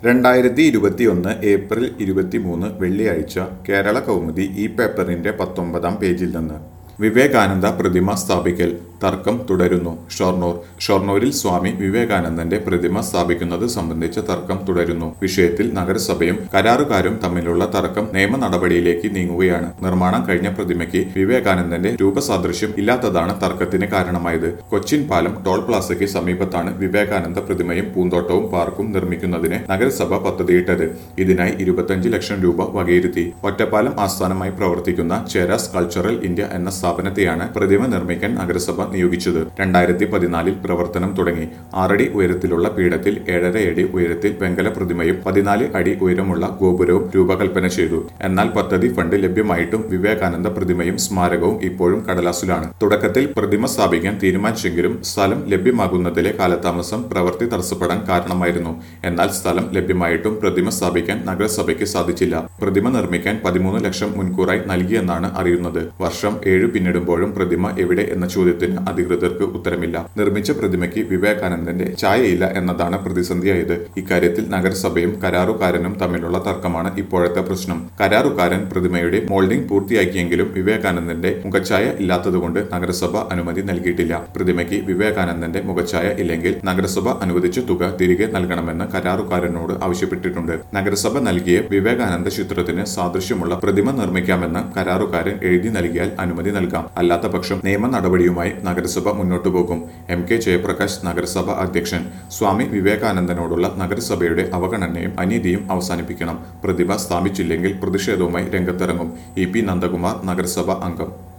രണ്ടായിരത്തി ഇരുപത്തിയൊന്ന് ഏപ്രിൽ ഇരുപത്തിമൂന്ന് വെള്ളിയാഴ്ച കേരള കൗമുദി ഈ പേപ്പറിന്റെ പത്തൊമ്പതാം പേജിൽ നിന്ന് വിവേകാനന്ദ പ്രതിമ സ്ഥാപിക്കൽ തർക്കം തുടരുന്നു ഷൊർണൂർ ഷൊർണൂരിൽ സ്വാമി വിവേകാനന്ദന്റെ പ്രതിമ സ്ഥാപിക്കുന്നത് സംബന്ധിച്ച തർക്കം തുടരുന്നു വിഷയത്തിൽ നഗരസഭയും കരാറുകാരും തമ്മിലുള്ള തർക്കം നിയമ നടപടിയിലേക്ക് നീങ്ങുകയാണ് നിർമ്മാണം കഴിഞ്ഞ പ്രതിമയ്ക്ക് വിവേകാനന്ദന്റെ രൂപസാദൃശ്യം ഇല്ലാത്തതാണ് തർക്കത്തിന് കാരണമായത് കൊച്ചിൻ പാലം ടോൾ പ്ലാസയ്ക്ക് സമീപത്താണ് വിവേകാനന്ദ പ്രതിമയും പൂന്തോട്ടവും പാർക്കും നിർമ്മിക്കുന്നതിന് നഗരസഭ പദ്ധതിയിട്ടത് ഇതിനായി ഇരുപത്തഞ്ച് ലക്ഷം രൂപ വകയിരുത്തി ഒറ്റപ്പാലം ആസ്ഥാനമായി പ്രവർത്തിക്കുന്ന ചേരാസ് കൾച്ചറൽ ഇന്ത്യ എന്ന സ്ഥാപനത്തെയാണ് പ്രതിമ നിർമ്മിക്കാൻ നഗരസഭ നിയോഗിച്ചത് രണ്ടായിരത്തി പതിനാലിൽ പ്രവർത്തനം തുടങ്ങി ആറടി ഉയരത്തിലുള്ള പീഠത്തിൽ ഏഴര അടി ഉയരത്തിൽ വെങ്കല പ്രതിമയും പതിനാല് അടി ഉയരമുള്ള ഗോപുരവും രൂപകൽപ്പന ചെയ്തു എന്നാൽ പദ്ധതി ഫണ്ട് ലഭ്യമായിട്ടും വിവേകാനന്ദ പ്രതിമയും സ്മാരകവും ഇപ്പോഴും കടലാസിലാണ് തുടക്കത്തിൽ പ്രതിമ സ്ഥാപിക്കാൻ തീരുമാനിച്ചെങ്കിലും സ്ഥലം ലഭ്യമാകുന്നതിലെ കാലതാമസം പ്രവൃത്തി തടസ്സപ്പെടാൻ കാരണമായിരുന്നു എന്നാൽ സ്ഥലം ലഭ്യമായിട്ടും പ്രതിമ സ്ഥാപിക്കാൻ നഗരസഭയ്ക്ക് സാധിച്ചില്ല പ്രതിമ നിർമ്മിക്കാൻ പതിമൂന്ന് ലക്ഷം മുൻകൂറായി നൽകിയെന്നാണ് അറിയുന്നത് വർഷം ഏഴു പിന്നിടുമ്പോഴും പ്രതിമ എവിടെ എന്ന ചോദ്യത്തിന് അധികൃതർക്ക് ഉത്തരമില്ല നിർമ്മിച്ച പ്രതിമയ്ക്ക് വിവേകാനന്ദന്റെ ഛായയില്ല എന്നതാണ് പ്രതിസന്ധിയായത് ഇക്കാര്യത്തിൽ നഗരസഭയും കരാറുകാരനും തമ്മിലുള്ള തർക്കമാണ് ഇപ്പോഴത്തെ പ്രശ്നം കരാറുകാരൻ പ്രതിമയുടെ മോൾഡിംഗ് പൂർത്തിയാക്കിയെങ്കിലും വിവേകാനന്ദന്റെ മുഖഛായ ഇല്ലാത്തതുകൊണ്ട് നഗരസഭ അനുമതി നൽകിയിട്ടില്ല പ്രതിമയ്ക്ക് വിവേകാനന്ദന്റെ മുഖഛായ ഇല്ലെങ്കിൽ നഗരസഭ അനുവദിച്ച തുക തിരികെ നൽകണമെന്ന് കരാറുകാരനോട് ആവശ്യപ്പെട്ടിട്ടുണ്ട് നഗരസഭ നൽകിയ വിവേകാനന്ദ ചിത്രത്തിന് സാദൃശ്യമുള്ള പ്രതിമ നിർമ്മിക്കാമെന്ന് കരാറുകാരൻ എഴുതി നൽകിയാൽ അനുമതി നൽകാം അല്ലാത്ത പക്ഷം നിയമ നടപടിയുമായി നഗരസഭ മുന്നോട്ടു പോകും എം കെ ജയപ്രകാശ് നഗരസഭ അധ്യക്ഷൻ സ്വാമി വിവേകാനന്ദനോടുള്ള നഗരസഭയുടെ അവഗണനയും അനീതിയും അവസാനിപ്പിക്കണം പ്രതിഭ സ്ഥാപിച്ചില്ലെങ്കിൽ പ്രതിഷേധവുമായി രംഗത്തിറങ്ങും ഇ പി നന്ദകുമാർ നഗരസഭ അംഗം